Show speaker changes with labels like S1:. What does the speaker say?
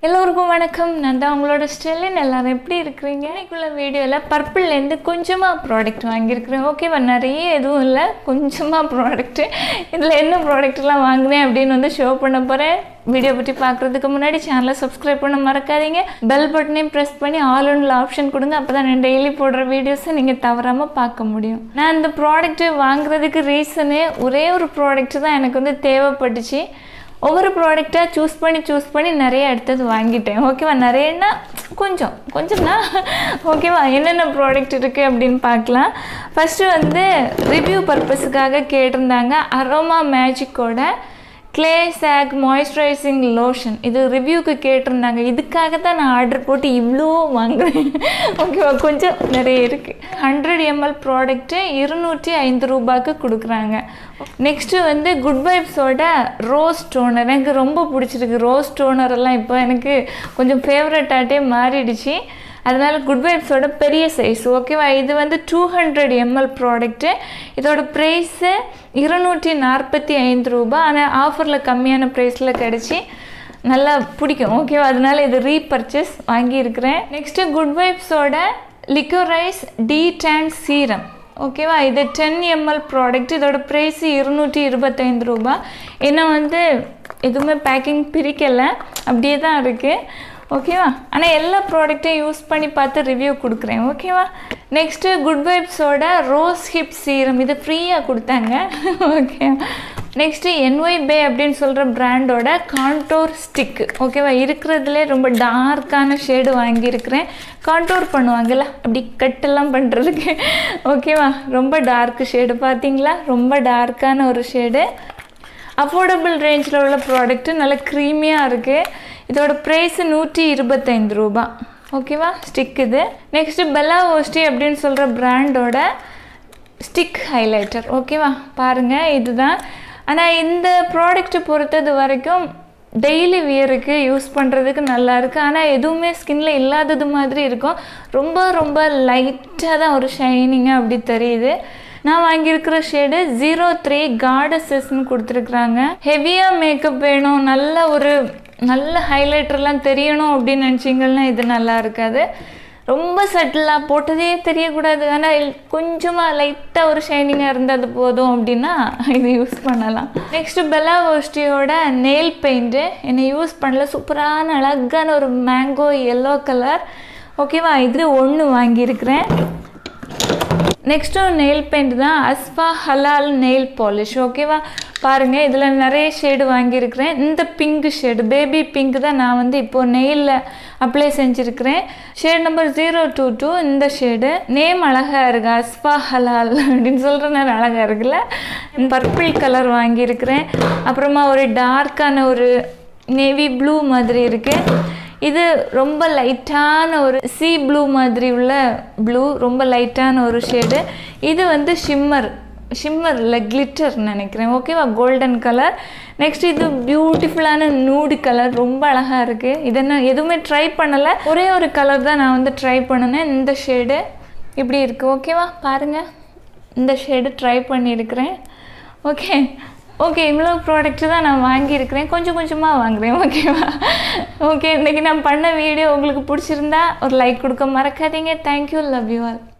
S1: எல்லோருக்கும் வணக்கம் நான் தான் உங்களோட ஸ்டெல்லின் எல்லாரும் எப்படி இருக்கிறீங்க இன்னைக்குள்ள வீடியோவில் பர்பிள்லேருந்து கொஞ்சமாக ப்ராடக்ட் வாங்கியிருக்கிறேன் ஓகேவா நிறைய எதுவும் இல்லை கொஞ்சமாக ப்ராடக்ட்டு இதில் என்ன ப்ராடக்ட்லாம் வாங்கினேன் அப்படின்னு வந்து ஷோ பண்ண போகிறேன் வீடியோ பற்றி பார்க்குறதுக்கு முன்னாடி சேனலை சப்ஸ்கிரைப் பண்ண மறக்காதீங்க பெல் பட்டனையும் ப்ரெஸ் பண்ணி ஆல் ஒன்ல ஆப்ஷன் கொடுங்க அப்போ தான் நான் டெய்லி போடுற வீடியோஸை நீங்கள் தவறாமல் பார்க்க முடியும் நான் இந்த ப்ராடக்ட்டு வாங்குறதுக்கு ரீசனே ஒரே ஒரு ப்ராடக்ட் தான் எனக்கு வந்து தேவைப்பட்டுச்சு ஒவ்வொரு ப்ராடக்டாக சூஸ் பண்ணி சூஸ் பண்ணி நிறைய எடுத்தது வாங்கிட்டேன் ஓகேவா நிறையன்னா கொஞ்சம் கொஞ்சம்னா ஓகேவா என்னென்ன ப்ராடக்ட் இருக்குது அப்படின்னு பார்க்கலாம் ஃபஸ்ட்டு வந்து ரிவ்யூ பர்பஸுக்காக கேட்டிருந்தாங்க அரோமா மேஜிக்கோட க்ளே சாக் மாய்ஸ்சரைசிங் லோஷன் இது ரிவ்யூக்கு கேட்டிருந்தாங்க இதுக்காக தான் நான் ஆர்டர் போட்டு இவ்வளோ வாங்குறேன் ஓகேவா கொஞ்சம் நிறைய இருக்குது ஹண்ட்ரட் எம்எல் ப்ராடக்ட்டு இருநூற்றி ஐந்து ரூபாய்க்கு கொடுக்குறாங்க நெக்ஸ்ட்டு வந்து குட் வைப்ஸோட ரோஸ் டோனர் எனக்கு ரொம்ப பிடிச்சிருக்கு ரோஸ் டோனர் எல்லாம் இப்போ எனக்கு கொஞ்சம் ஃபேவரட்டாட்டே மாறிடுச்சு அதனால் குட் வைப்ஸோட பெரிய சைஸ் ஓகேவா இது வந்து டூ ஹண்ட்ரட் எம்எல் ப்ராடக்ட்டு இதோட ப்ரைஸு இருநூற்றி நாற்பத்தி ஐந்து ரூபா ஆனால் ஆஃபரில் கம்மியான ப்ரைஸில் கிடச்சி நல்லா பிடிக்கும் ஓகேவா அதனால இது ரீபர்ச்சேஸ் வாங்கியிருக்கிறேன் நெக்ஸ்ட்டு குட் வைப்ஸோட லிக்கோரைஸ் டி டேன் சீரம் ஓகேவா இது டென் எம்எல் ப்ராடக்ட் இதோட ப்ரைஸ் இருநூற்றி இருபத்தைந்து ரூபா ஏன்னா வந்து எதுவுமே பேக்கிங் பிரிக்கலை அப்படியே தான் இருக்குது ஓகேவா ஆனால் எல்லா ப்ராடக்ட்டையும் யூஸ் பண்ணி பார்த்து ரிவ்யூ கொடுக்குறேன் ஓகேவா நெக்ஸ்ட்டு குட் வைப்ஸோட ரோஸ் ஹிப் சீரம் இது ஃப்ரீயாக கொடுத்தாங்க ஓகே நெக்ஸ்ட்டு என்ஒய் பே அப்படின்னு சொல்கிற பிராண்டோட கான்டோர் ஸ்டிக்கு ஓகேவா இருக்கிறதுலே ரொம்ப டார்க்கான ஷேடு வாங்கியிருக்கிறேன் கான்டோர் பண்ணுவாங்கல்ல அப்படி கட்டெல்லாம் பண்ணுறதுக்கு ஓகேவா ரொம்ப டார்க் ஷேடு பார்த்தீங்களா ரொம்ப டார்க்கான ஒரு ஷேடு அஃபோர்டபுள் ரேஞ்சில் உள்ள ப்ராடக்ட்டு நல்ல க்ரீமியாக இருக்குது இதோட ப்ரைஸு நூற்றி இருபத்தைந்து ரூபா ஓகேவா ஸ்டிக் இது நெக்ஸ்ட்டு பெல்லா ஓஸ்டி அப்படின்னு சொல்கிற பிராண்டோட ஸ்டிக் ஹைலைட்டர் ஓகேவா பாருங்கள் இதுதான் ஆனால் இந்த ப்ராடக்ட்டை பொறுத்தது வரைக்கும் டெய்லி வியருக்கு யூஸ் பண்ணுறதுக்கு நல்லா இருக்குது ஆனால் எதுவுமே ஸ்கின்ல இல்லாதது மாதிரி இருக்கும் ரொம்ப ரொம்ப லைட்டாக தான் ஒரு ஷைனிங்காக அப்படி தெரியுது நான் வாங்கியிருக்கிற ஷேடு ஜீரோ த்ரீ கார்டஸஸ்ன்னு கொடுத்துருக்குறாங்க ஹெவியாக மேக்கப் வேணும் நல்ல ஒரு நல்ல ஹைலைட்டர்லாம் தெரியணும் அப்படின்னு நினச்சிங்கன்னா இது நல்லா இருக்காது ரொம்ப சட்டிலாக போட்டதே தெரியக்கூடாது ஆனால் கொஞ்சமாக லைட்டாக ஒரு ஷைனிங்காக இருந்தது போதும் அப்படின்னா இது யூஸ் பண்ணலாம் நெக்ஸ்ட்டு பெல்லா ஓஸ்டியோட நெயில் பெயிண்ட்டு என்னை யூஸ் பண்ணல சூப்பரான அழகான ஒரு மேங்கோ எல்லோ கலர் ஓகேவா இது ஒன்று வாங்கியிருக்கிறேன் நெக்ஸ்ட்டு நெயில் பெயிண்ட் தான் அஸ்பா ஹலால் நெயில் பாலிஷ் ஓகேவா பாருங்கள் இதில் நிறைய ஷேடு வாங்கியிருக்கிறேன் இந்த பிங்க் ஷேடு பேபி பிங்க் தான் நான் வந்து இப்போது நெயிலில் அப்ளை செஞ்சுருக்கிறேன் shade number zero two two இந்த ஷேடு நேம் அழகாக இருக்குது அஸ்பா ஹலால் அப்படின்னு சொல்கிற நேரம் அழகாக இருக்குல்ல பர்பிள் கலர் வாங்கியிருக்கிறேன் அப்புறமா ஒரு டார்க்கான ஒரு நேவி ப்ளூ மாதிரி இருக்குது இது ரொம்ப லைட்டான ஒரு சி ப்ளூ மாதிரி உள்ள ப்ளூ ரொம்ப லைட்டான ஒரு ஷேடு இது வந்து ஷிம்மர் ஷிம்மர் இல்லை கிளிட்டர் நினைக்கிறேன் ஓகேவா கோல்டன் கலர் நெக்ஸ்ட் இது பியூட்டிஃபுல்லான நூடு கலர் ரொம்ப அழகாக இருக்குது இதை நான் எதுவுமே ட்ரை பண்ணலை ஒரே ஒரு கலர் தான் நான் வந்து ட்ரை பண்ணினேன் இந்த ஷேடு இப்படி இருக்குது ஓகேவா பாருங்கள் இந்த ஷேடு ட்ரை பண்ணியிருக்கிறேன் ஓகே ஓகே இவ்வளோ ப்ராடக்ட்டு தான் நான் வாங்கியிருக்கிறேன் கொஞ்சம் கொஞ்சமாக வாங்குறேன் ஓகேவா ஓகே இன்றைக்கி நான் பண்ண வீடியோ உங்களுக்கு பிடிச்சிருந்தா ஒரு லைக் கொடுக்க மறக்காதீங்க தேங்க்யூ லவ் யூ ஆல்